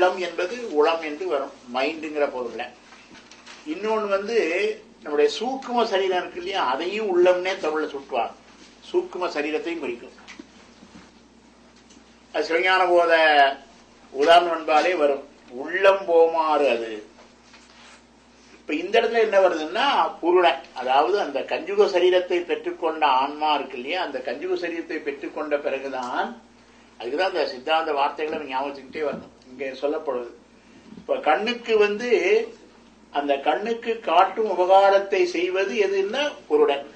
உள்ளம் என்பது உளம் என்று வரும் மைண்டுங்கிற பொருள்ல இன்னொன்னு வந்து நம்முடைய சூக்கும சரீரம் இருக்கு இல்லையா அதையும் உள்ளம்னே தமிழ்ல சுட்டுவாங்க சூக்கும சரீரத்தையும் குறிக்கும் அது சிவஞான போத உதாரணம் என்பாலே வரும் உள்ளம் போமாறு அது இப்ப இந்த இடத்துல என்ன வருதுன்னா புருடன் அதாவது அந்த கஞ்சுக சரீரத்தை பெற்றுக்கொண்ட ஆன்மா இருக்கு இல்லையா அந்த கஞ்சுக சரீரத்தை பெற்றுக்கொண்ட பிறகுதான் அதுக்குதான் அந்த சித்தாந்த வார்த்தைகளை நம்ம ஞாபகம் வச்சுக்கிட்டே வரணும் இங்க சொல்லப்படுது இப்ப கண்ணுக்கு வந்து அந்த கண்ணுக்கு காட்டும் உபகாரத்தை செய்வது எதுன்னா பொருடன்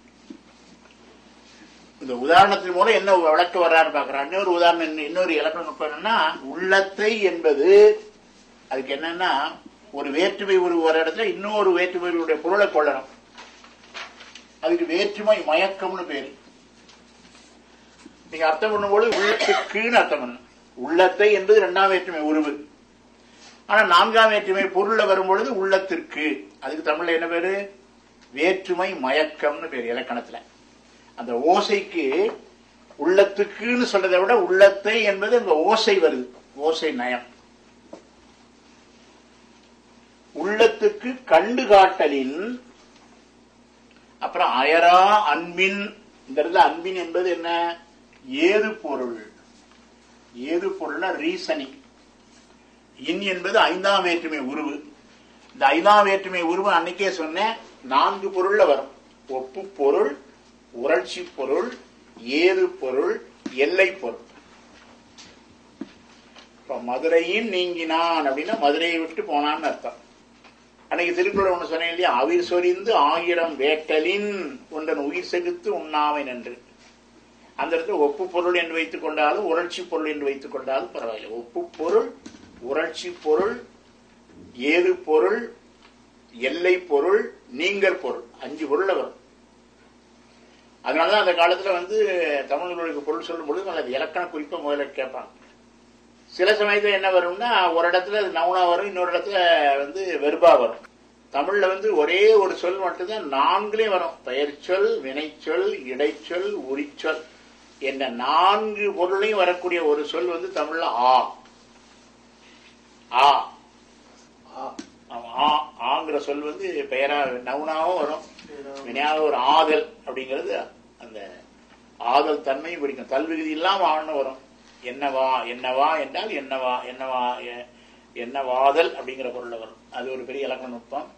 இந்த உதாரணத்தின் மூலம் என்ன விளக்க வர்றாரு பாக்குறான் இன்னொரு உதாரணம் என்ன- இன்னொரு இலக்கணம் நுட்பம் என்னன்னா உள்ளத்தை என்பது அதுக்கு என்னன்னா ஒரு வேற்றுமை ஒரு ஒரு இடத்துல இன்னொரு வேற்றுமையுடைய பொருளை கொள்ளணும் அதுக்கு வேற்றுமை மயக்கம்னு பேரு நீங்க அர்த்தம் பண்ணும்போது உள்ளத்துக்குன்னு அர்த்தம் பண்ணணும் உள்ளத்தை என்பது இரண்டாம் வேற்றுமை உருவு ஆனா நான்காம் வேற்றுமை பொருள்ல வரும்பொழுது உள்ளத்திற்கு அதுக்கு தமிழ்ல என்ன பேரு வேற்றுமை மயக்கம்னு பேரு இலக்கணத்துல அந்த ஓசைக்கு உள்ளத்துக்குன்னு சொல்றதை விட உள்ளத்தை என்பது அங்க ஓசை வருது ஓசை நயம் உள்ளத்துக்கு கண்டு காட்டலின் அப்புறம் அயரா அன்பின் இந்த இடத்துல அன்பின் என்பது என்ன ஏது பொருள் ஏது பொருள்னா ரீசனிங் இன் என்பது ஐந்தாம் வேற்றுமை உருவு இந்த ஐந்தாம் வேற்றுமை உருவு அன்னைக்கே சொன்னேன் நான்கு பொருள்ல வரும் ஒப்பு பொருள் உணர்ச்சி பொருள் ஏது பொருள் எல்லை பொருள் இப்ப மதுரையின் நீங்கினான் அப்படின்னா மதுரையை விட்டு போனான்னு அர்த்தம் அன்னைக்கு திருக்குறள் ஒண்ணு சொன்னேன் இல்லையா அவிர் சொரிந்து ஆயிரம் வேட்டலின் ஒன்றன் உயிர் செகுத்து உண்ணாமை என்று அந்த இடத்துல ஒப்பு பொருள் என்று வைத்துக் கொண்டாலும் உணர்ச்சி பொருள் என்று வைத்துக் கொண்டாலும் பரவாயில்லை ஒப்பு பொருள் உணர்ச்சி பொருள் ஏது பொருள் எல்லை பொருள் நீங்கள் பொருள் அஞ்சு பொருள்ல வரும் அதனாலதான் அந்த காலத்துல வந்து தமிழ் நூலுக்கு பொருள் சொல்லும் பொழுது நல்ல இலக்கண குறிப்பை முதல்ல கேட்பாங்க சில சமயத்துல என்ன வரும்னா ஒரு இடத்துல அது நவுனா வரும் இன்னொரு இடத்துல வந்து வெறுபா வரும் தமிழ்ல வந்து ஒரே ஒரு சொல் மட்டும்தான் நான்குலயும் வரும் பெயர்ச்சொல் வினைச்சொல் இடைச்சொல் உரிச்சொல் என்ற நான்கு பொருளையும் வரக்கூடிய ஒரு சொல் வந்து தமிழ்ல ஆ ஆ ஆமா, ஆ ஆங்கிற சொல் வந்து பெயரா நவுனாவும் வரும் வினையாக ஒரு ஆதல் அப்படிங்கிறது அந்த ஆதல் தன்மையும் பிடிக்கும் தல்விகுதி இல்லாம ஆன்னு வரும் என்னவா என்னவா என்றால் என்னவா என்னவா எ- என்னவாதல் அப்படிங்கிற பொருள்ல வரும் அது ஒரு பெரிய இலக்கண நுட்பம்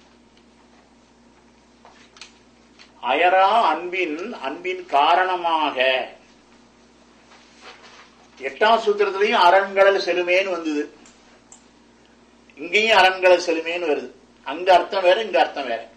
அயரா அன்பின் அன்பின் காரணமாக எட்டாம் சூத்திரத்திலையும் அரண்களல் செலுமேன்னு வந்தது இங்கேயும் அரண்களல் செலுமேன்னு வருது அங்க அர்த்தம் வேற இங்க அர்த்தம் வேற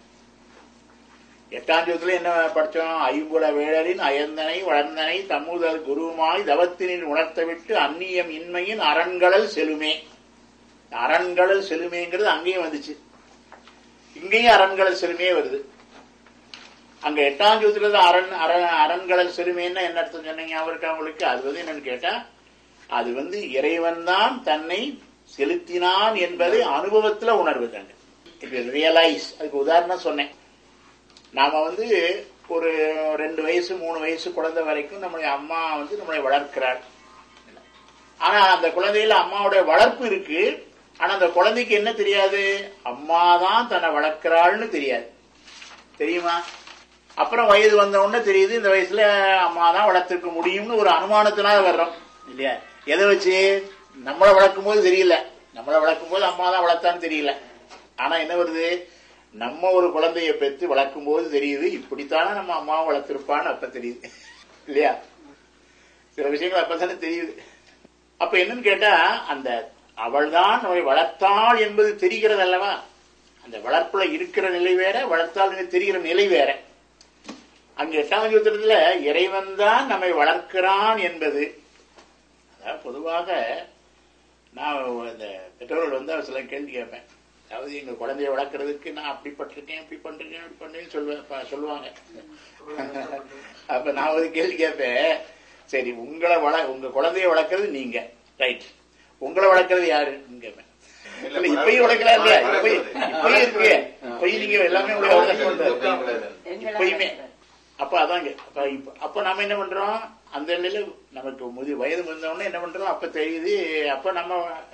எட்டாம் சூத்திரத்துல என்ன படிச்சோம் ஐம்புல வேழரின் அயந்தனை வளர்ந்தனை தம்முதல் குருவுமாய் தவத்தினில் உணர்த்த விட்டு அந்நியம் இன்மையின் அரண்களல் செலுமே அரண்களல் செலுமேங்கிறது அங்கேயும் வந்துச்சு இங்கேயும் அரண்களல் செலுமே வருது அங்க எட்டாம் சூத்திரத்துல அரண் அரண் அரண்களல் செலுமேன்னா என்ன அர்த்தம் சொன்னீங்க அவருக்கு அவங்களுக்கு அது வந்து என்னன்னு கேட்டா அது வந்து இறைவன் தான் தன்னை செலுத்தினான் என்பதை அனுபவத்துல உணர்வுதாங்க ரியலைஸ் அதுக்கு உதாரணம் சொன்னேன் நாம வந்து ஒரு ரெண்டு வயசு மூணு வயசு குழந்தை வரைக்கும் நம்முடைய அம்மா வந்து நம்மளை வளர்க்கிறார் ஆனா அந்த குழந்தையில அம்மாவுடைய வளர்ப்பு இருக்கு ஆனா அந்த குழந்தைக்கு என்ன தெரியாது அம்மா தான் தன்னை வளர்க்கிறாள்னு தெரியாது தெரியுமா அப்புறம் வயது வந்த உடனே தெரியுது இந்த வயசுல அம்மா தான் வளர்த்துக்க முடியும்னு ஒரு அனுமானத்தினால வர்றோம் இல்லையா எதை வச்சு நம்மளை வளர்க்கும் போது தெரியல நம்மளை வளர்க்கும் போது அம்மா தான் வளர்த்தான்னு தெரியல ஆனா என்ன வருது நம்ம ஒரு குழந்தைய பெற்று வளர்க்கும் போது தெரியுது இப்படித்தானே நம்ம அம்மாவை வளர்த்திருப்பான்னு அப்ப தெரியுது இல்லையா சில விஷயங்கள் அப்பதானே தெரியுது அப்ப என்னன்னு கேட்டா அந்த அவள்தான் நம்மை வளர்த்தாள் என்பது தெரிகிறது அல்லவா அந்த வளர்ப்புல இருக்கிற நிலை வேற வளர்த்தாள் என்று தெரிகிற நிலை வேற அங்க எட்டாம் சூத்திரத்துல இறைவன் தான் நம்மை வளர்க்கிறான் என்பது அதாவது பொதுவாக நான் இந்த பெற்றோர்கள் வந்து அவர் சில கேள்வி கேட்பேன் அதாவது எங்க குழந்தைய வளர்க்கறதுக்கு நான் அப்படி பட்டிருக்கேன் இப்படி பண்றேன் இப்படி பண்றேன்னு சொல்லுவேன் ப- சொல்லுவாங்க அப்ப நான் ஒரு கேள்வி கேட்பேன் சரி உங்களை வள உங்க குழந்தைய வளர்க்கறது நீங்க ரைட் உங்களை வளர்க்கறது யாருன்னு கேட்பேன் இல்ல, இப்பயும் வளர்க்கலாம் இல்லையா இப்பயும் இப்பயும் இருக்கு இப்பயும் நீங்க எல்லாமே உங்களை வளர்க்க இப்பயுமே அப்ப அதாங்க அப்ப இப்ப அப்ப நாம என்ன பண்றோம் அந்த நிலையில நமக்கு முதி வயது வந்தவொடனே என்ன பண்றோம் அப்ப தெரியுது அப்ப நம்ம